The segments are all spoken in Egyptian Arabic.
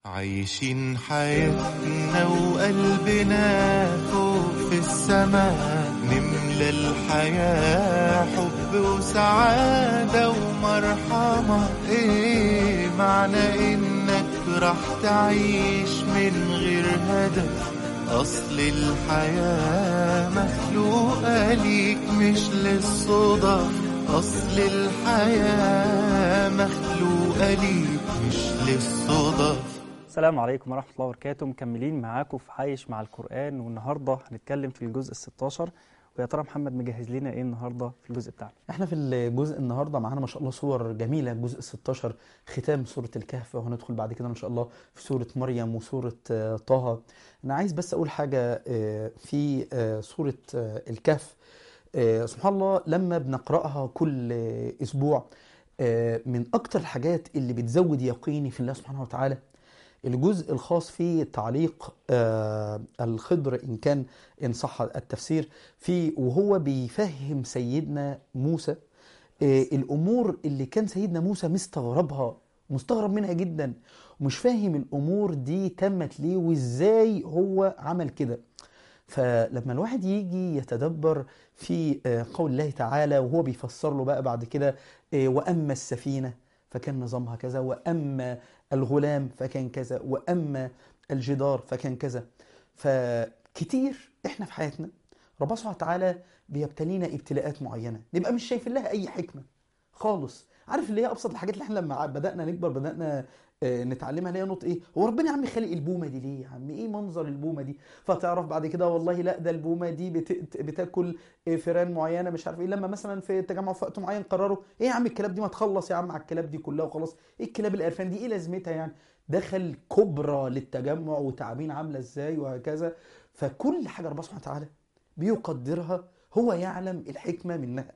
عايشين حياتنا وقلبنا فوق في السماء نملى الحياة حب وسعادة ومرحمة ايه معنى انك راح تعيش من غير هدف اصل الحياة مخلوقة ليك مش للصدف اصل الحياة مخلوقة ليك مش للصدف السلام عليكم ورحمة الله وبركاته مكملين معاكم في عايش مع القرآن والنهاردة هنتكلم في الجزء الستاشر ويا ترى محمد مجهز لنا ايه النهاردة في الجزء بتاعنا احنا في الجزء النهارده معانا ما شاء الله صور جميله الجزء 16 ختام سوره الكهف وهندخل بعد كده ان شاء الله في سوره مريم وسوره آه، طه انا عايز بس اقول حاجه آه، في آه، سوره آه، الكهف آه، سبحان الله لما بنقراها كل آه، اسبوع آه، من اكتر الحاجات اللي بتزود يقيني في الله سبحانه وتعالى الجزء الخاص في تعليق آه، الخضر ان كان ان صح التفسير في وهو بيفهم سيدنا موسى آه، الامور اللي كان سيدنا موسى مستغربها مستغرب منها جدا ومش فاهم الامور دي تمت ليه وازاي هو عمل كده فلما الواحد يجي يتدبر في آه، قول الله تعالى وهو بيفسر له بقى بعد كده آه، واما السفينه فكان نظامها كذا واما الغلام فكان كذا واما الجدار فكان كذا فكتير احنا في حياتنا ربنا سبحانه وتعالى بيبتلينا ابتلاءات معينه نبقى مش شايفين لها اي حكمه خالص عارف اللي هي ابسط الحاجات اللي احنا لما بدانا نكبر بدانا آه، نتعلمها اللي هي نقط ايه هو ربنا يا عم خالق البومه دي ليه يا عم ايه منظر البومه دي فتعرف بعد كده والله لا ده البومه دي بت... بتاكل آه، فئران معينه مش عارف ايه لما مثلا في التجمع في وقت معين قرروا ايه يا عم الكلاب دي ما تخلص يا عم على الكلاب دي كلها وخلاص ايه الكلاب القرفان دي ايه لازمتها يعني دخل كبرى للتجمع وتعابين عامله ازاي وهكذا فكل حاجه ربنا سبحانه وتعالى بيقدرها هو يعلم الحكمه منها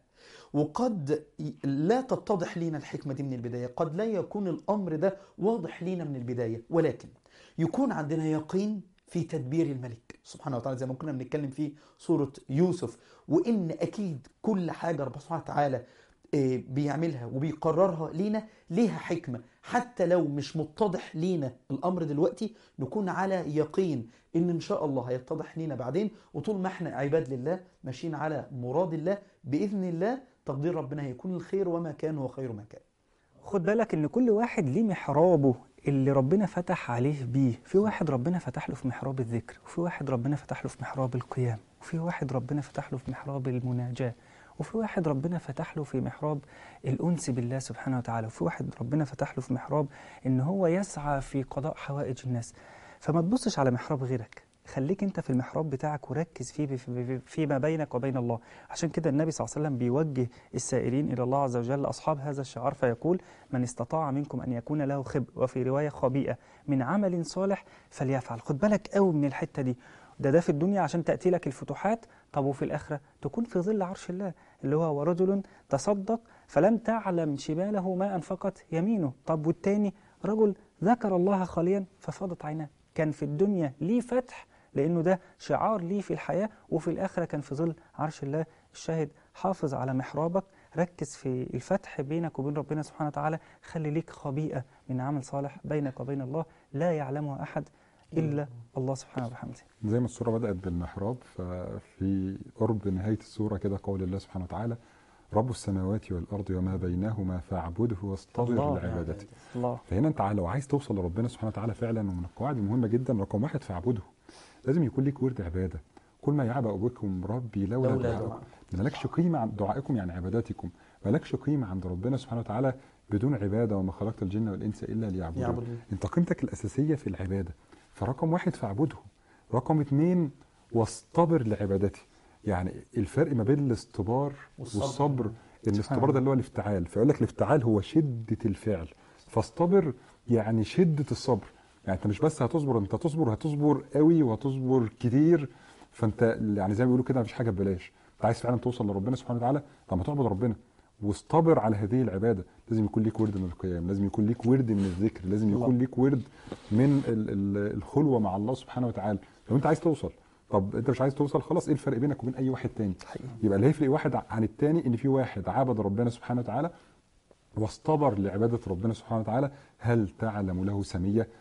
وقد ي- لا تتضح لنا الحكمة دي من البداية قد لا يكون الأمر ده واضح لنا من البداية ولكن يكون عندنا يقين في تدبير الملك سبحانه وتعالى زي ما كنا بنتكلم في سورة يوسف وإن أكيد كل حاجة ربنا سبحانه وتعالى آه، بيعملها وبيقررها لينا ليها حكمة حتى لو مش متضح لينا الأمر دلوقتي نكون على يقين إن إن شاء الله هيتضح لينا بعدين وطول ما احنا عباد لله ماشيين على مراد الله بإذن الله تقدير ربنا هيكون الخير وما كان هو خير ما كان خد بالك ان كل واحد ليه محرابه اللي ربنا فتح عليه بيه في واحد ربنا فتح له في محراب الذكر وفي واحد ربنا فتح له في محراب القيام وفي واحد ربنا فتح له في محراب المناجاة وفي واحد ربنا فتح له في محراب الأنس بالله سبحانه وتعالى وفي واحد ربنا فتح له في محراب إن هو يسعى في قضاء حوائج الناس فما تبصش على محراب غيرك خليك انت في المحراب بتاعك وركز فيه في- في- فيما بينك وبين الله عشان كده النبي صلى الله عليه وسلم بيوجه السائرين إلى الله عز وجل أصحاب هذا الشعار فيقول من استطاع منكم أن يكون له خب وفي رواية خبيئة من عمل صالح فليفعل خد بالك قوي من الحتة دي ده ده في الدنيا عشان تأتي لك الفتوحات طب وفي الآخرة تكون في ظل عرش الله اللي هو ورجل تصدق فلم تعلم شماله ما أنفقت يمينه طب والتاني رجل ذكر الله خاليا ففاضت عيناه كان في الدنيا ليه فتح لأنه ده شعار ليه في الحياة وفي الآخرة كان في ظل عرش الله الشاهد حافظ على محرابك ركز في الفتح بينك وبين ربنا سبحانه وتعالى خلي ليك خبيئة من عمل صالح بينك وبين الله لا يعلمها أحد إلا الله سبحانه وبحمده زي ما السورة بدأت بالمحراب ففي قرب نهاية السورة كده قول الله سبحانه وتعالى رب السماوات والأرض وما بينهما فاعبده واصطبر لعبادته الله فهنا انت لو عايز توصل لربنا سبحانه وتعالى فعلا ومن القواعد المهمة جدا رقم واحد فاعبده لازم يكون ليك ورد عبادة كل ما يعبأ بكم ربي لولا لولا دعاءكم دعاء. مالكش قيمة عند دعائكم يعني عباداتكم مالكش قيمة عند ربنا سبحانه وتعالى بدون عبادة وما خلقت الجن والإنس إلا ليعبدون يعبدون. انت قيمتك الأساسية في العبادة فرقم واحد فاعبده رقم اتنين واصطبر لعبادتي يعني الفرق ما بين الاصطبار والصبر. والصبر ان الاصطبار ده اللي هو الافتعال فيقول لك الافتعال هو شدة الفعل فاصطبر يعني شدة الصبر يعني انت مش بس هتصبر انت تصبر هتصبر قوي وهتصبر كتير فانت يعني زي ما بيقولوا كده مفيش حاجه ببلاش انت عايز فعلا توصل لربنا سبحانه وتعالى طب ما تعبد ربنا واصطبر على هذه العباده لازم يكون ليك ورد من القيام لازم يكون ليك ورد من الذكر لازم الله. يكون ليك ورد من ال- ال- الخلوه مع الله سبحانه وتعالى لو انت عايز توصل طب انت مش عايز توصل خلاص ايه الفرق بينك وبين اي واحد تاني حقيقي. يبقى اللي هيفرق واحد عن التاني ان في واحد عبد ربنا سبحانه وتعالى واصطبر لعباده ربنا سبحانه وتعالى هل تعلم له سميه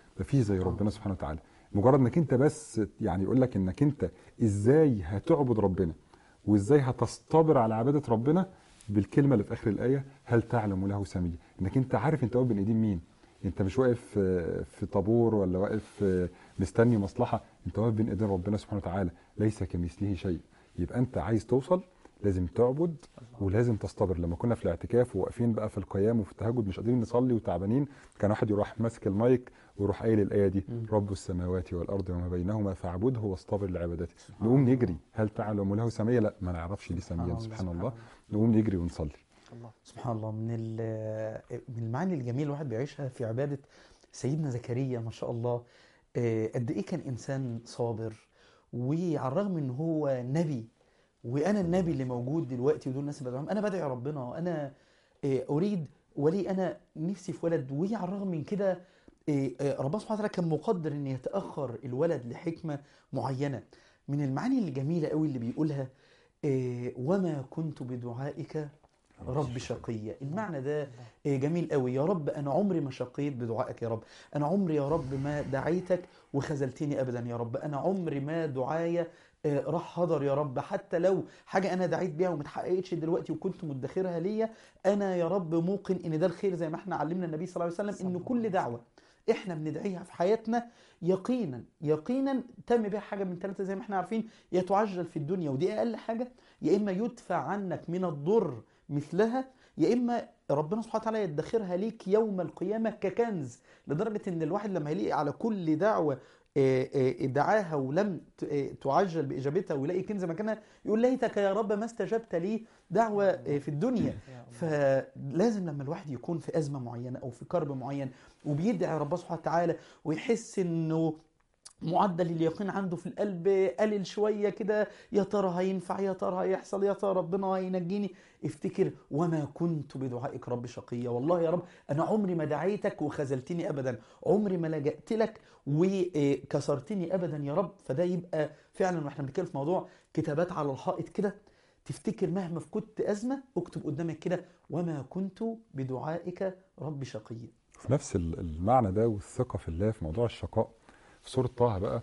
ما فيش زي ربنا سبحانه وتعالى مجرد انك انت بس يعني يقول لك انك انت ازاي هتعبد ربنا وازاي هتصطبر على عباده ربنا بالكلمه اللي في اخر الايه هل تعلم له سميه انك انت عارف انت واقف بين ايدين مين انت مش واقف آه، في طابور ولا واقف آه، مستني مصلحه انت واقف بين ايدين ربنا سبحانه وتعالى ليس كمثله شيء يبقى انت عايز توصل لازم تعبد ولازم تصطبر لما كنا في الاعتكاف وواقفين بقى في القيام وفي التهجد مش قادرين نصلي وتعبانين كان واحد يروح ماسك المايك ويروح قايل الايه دي مم. رب السماوات والارض وما بينهما فاعبده واصطبر لعبادته نقوم نجري هل تعلم له سميه لا ما نعرفش دي سميه سبحان الله نقوم نجري ونصلي سبحان الله من ال- من المعاني الجميله الواحد بيعيشها في عباده سيدنا زكريا ما شاء الله آه، قد ايه كان انسان صابر وعلى الرغم ان هو نبي وانا النبي اللي موجود دلوقتي ودول الناس اللي بدعوهم انا بدعي ربنا انا آه، اريد ولي انا نفسي في ولد وعلى الرغم من كده آه، آه، ربنا سبحانه وتعالى كان مقدر ان يتاخر الولد لحكمه معينه من المعاني الجميله قوي اللي بيقولها آه، وما كنت بدعائك رب شقية المعنى ده آه، جميل قوي يا رب أنا عمري ما شقيت بدعائك يا رب أنا عمري يا رب ما دعيتك وخذلتني أبدا يا رب أنا عمري ما دعايا آه، راح هدر يا رب حتى لو حاجة أنا دعيت بيها وما اتحققتش دلوقتي وكنت مدخرها ليا أنا يا رب موقن إن ده الخير زي ما احنا علمنا النبي صلى الله عليه وسلم إن كل دعوة احنا بندعيها في حياتنا يقينا يقينا تم بها حاجه من ثلاثه زي ما احنا عارفين يا تعجل في الدنيا ودي اقل حاجه يا اما يدفع عنك من الضر مثلها يا اما ربنا سبحانه وتعالى يدخرها ليك يوم القيامه ككنز لدرجه ان الواحد لما يلاقي على كل دعوه آه، آه، دعاها ولم ت- آه، تعجل باجابتها ويلاقي كنز مكانها يقول ليتك يا رب ما استجبت لي دعوه آه، في الدنيا فلازم لما الواحد يكون في ازمه معينه او في كرب معين وبيدعي ربنا سبحانه وتعالى ويحس انه معدل اليقين عنده في القلب قلل شويه كده يا ترى هينفع يا ترى هيحصل يا ترى ربنا هينجيني افتكر وما كنت بدعائك رب شقيا والله يا رب انا عمري ما دعيتك وخذلتني ابدا عمري ما لجأت لك وكسرتني ابدا يا رب فده يبقى فعلا واحنا بنتكلم في موضوع كتابات على الحائط كده تفتكر مهما في كنت ازمه اكتب قدامك كده وما كنت بدعائك رب شقيا في نفس ال- المعنى ده والثقه في الله في موضوع الشقاء في سوره طه بقى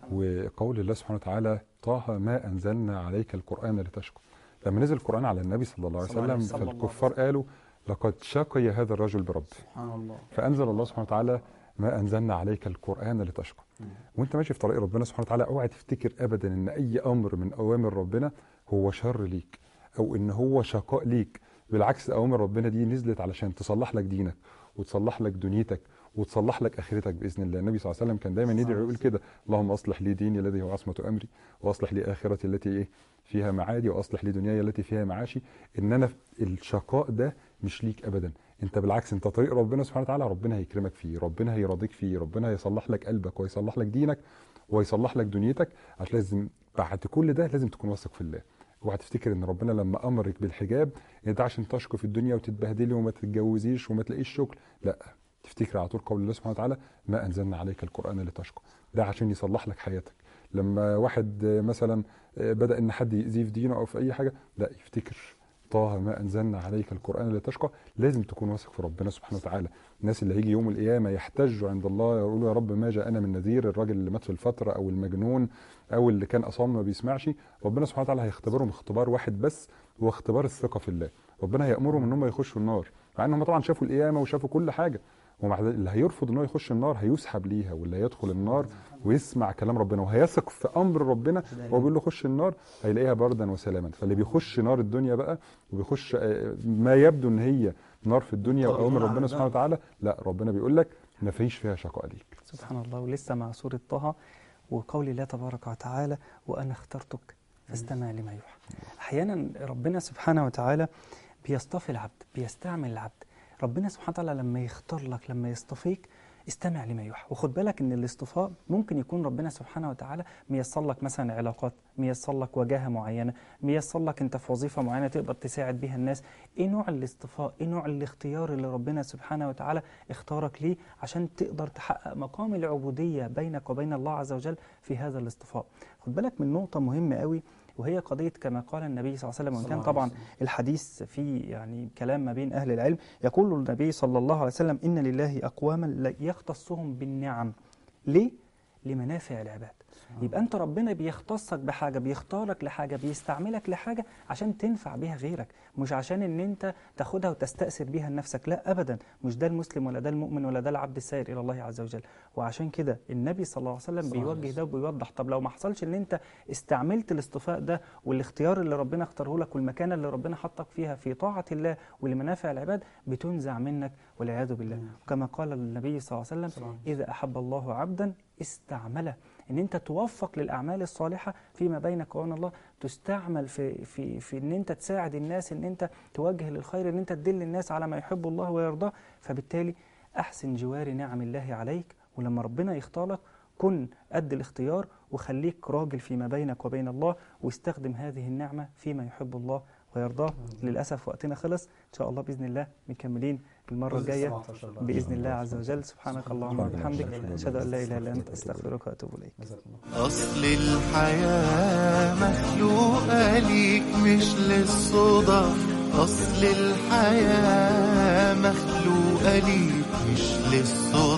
وقول الله سبحانه وتعالى طه ما انزلنا عليك القران لتشقى لما نزل القران على النبي صلى الله عليه صلى الله عليه وسلم وسلم. فالكفار قالوا لقد شقي هذا الرجل بربه سبحان الله فانزل الله سبحانه وتعالى ما انزلنا عليك القران لتشقى وانت ماشي في طريق ربنا سبحانه وتعالى اوعى تفتكر ابدا ان اي امر من اوامر ربنا هو شر ليك او ان هو شقاء ليك بالعكس اوامر ربنا دي نزلت علشان تصلح لك دينك وتصلح لك دنيتك وتصلح لك اخرتك باذن الله النبي صلى الله عليه وسلم كان دايما يدعي ويقول كده اللهم اصلح لي ديني الذي هو عصمه امري واصلح لي اخرتي التي ايه فيها معادي واصلح لي دنياي التي فيها معاشي ان انا الشقاء ده مش ليك ابدا انت بالعكس انت طريق ربنا سبحانه وتعالى ربنا هيكرمك فيه ربنا هيرضيك فيه ربنا هيصلح لك قلبك ويصلح لك دينك ويصلح لك دنيتك عشان لازم بعد كل ده لازم تكون واثق في الله اوعى تفتكر ان ربنا لما امرك بالحجاب ان ده عشان تشكو في الدنيا وتتبهدلي وما تتجوزيش وما تلاقيش شغل لا تفتكر على طول قول الله سبحانه وتعالى ما انزلنا عليك القران لتشقى ده عشان يصلح لك حياتك لما واحد آه، مثلا آه، بدا ان حد يأذيه في دينه او في اي حاجه لا يفتكر طه ما انزلنا عليك القران لتشقى لازم تكون واثق في ربنا سبحانه وتعالى الناس اللي هيجي يوم القيامه يحتجوا عند الله يقولوا يا رب ما جاءنا من نذير الراجل اللي مات في الفتره او المجنون او اللي كان اصم ما بيسمعش ربنا سبحانه وتعالى هيختبرهم اختبار واحد بس هو اختبار الثقه في الله ربنا هيامرهم ان هم يخشوا النار مع ان هم طبعا شافوا القيامه وشافوا كل حاجه ومع ذلك اللي هيرفض ان هو يخش النار هيسحب ليها واللي هيدخل النار ويسمع كلام ربنا وهيثق في امر ربنا هو بيقول له خش النار هيلاقيها بردا وسلاما فاللي بيخش نار الدنيا بقى وبيخش آه، ما يبدو ان هي نار في الدنيا طب واوامر نار على ربنا سبحانه النار. وتعالى لا ربنا بيقول لك ما فيش فيها شقاء ليك سبحان الله ولسه مع سورة طه وقول الله تبارك وتعالى وأنا اخترتك فاستمع لما يوحى أحيانا ربنا سبحانه وتعالى بيصطفي العبد بيستعمل العبد ربنا سبحانه وتعالى لما يختار لك لما يصطفيك استمع لما يوحى وخد بالك ان الاصطفاء ممكن يكون ربنا سبحانه وتعالى ميسر لك مثلا علاقات ميسر لك وجاهه معينه ميسر لك انت في وظيفه معينه تقدر تساعد بيها الناس ايه نوع الاصطفاء ايه نوع الاختيار اللي ربنا سبحانه وتعالى اختارك ليه عشان تقدر تحقق مقام العبوديه بينك وبين الله عز وجل في هذا الاصطفاء خد بالك من نقطه مهمه قوي وهي قضية كما قال النبي صلى الله عليه وسلم وإن صلى كان الله عليه طبعا وسلم. الحديث فيه يعني كلام ما بين أهل العلم يقول النبي صلى الله عليه وسلم إن لله أقواما لا يختصهم بالنعم ليه؟ لمنافع العباد يبقى انت ربنا بيختصك بحاجه بيختارك لحاجه بيستعملك لحاجه عشان تنفع بيها غيرك مش عشان ان انت تاخدها وتستأثر بيها لنفسك لا ابدا مش ده المسلم ولا ده المؤمن ولا ده العبد السائر الى الله عز وجل وعشان كده النبي صلى الله عليه وسلم صلى الله عليه بيوجه ده وبيوضح طب لو ما حصلش ان انت استعملت الاصطفاء ده والاختيار اللي ربنا اختاره لك والمكانه اللي ربنا حطك فيها في طاعه الله ولمنافع العباد بتنزع منك والعياذ بالله كما قال النبي صلى الله عليه وسلم صلى الله عليه إذا أحب الله عبدا استعمله إن أنت توفق للأعمال الصالحة فيما بينك وبين الله تستعمل في في في إن أنت تساعد الناس إن أنت توجه للخير إن أنت تدل الناس على ما يحب الله ويرضاه فبالتالي أحسن جوار نعم الله عليك ولما ربنا يختارك كن قد الاختيار وخليك راجل فيما بينك وبين الله واستخدم هذه النعمة فيما يحب الله ويرضاه للأسف وقتنا خلص إن شاء الله بإذن الله مكملين المرة جزء الجاية 17 بقى. بإذن الله عز وجل سبحانك اللهم وبحمدك سبحانك أشهد أن لا إله إلا أنت أستغفرك وأتوب إليك جزاكم الله أصل الحياة مخلوقة ليك مش للصدف أصل الحياة مخلوقة ليك مش للصدف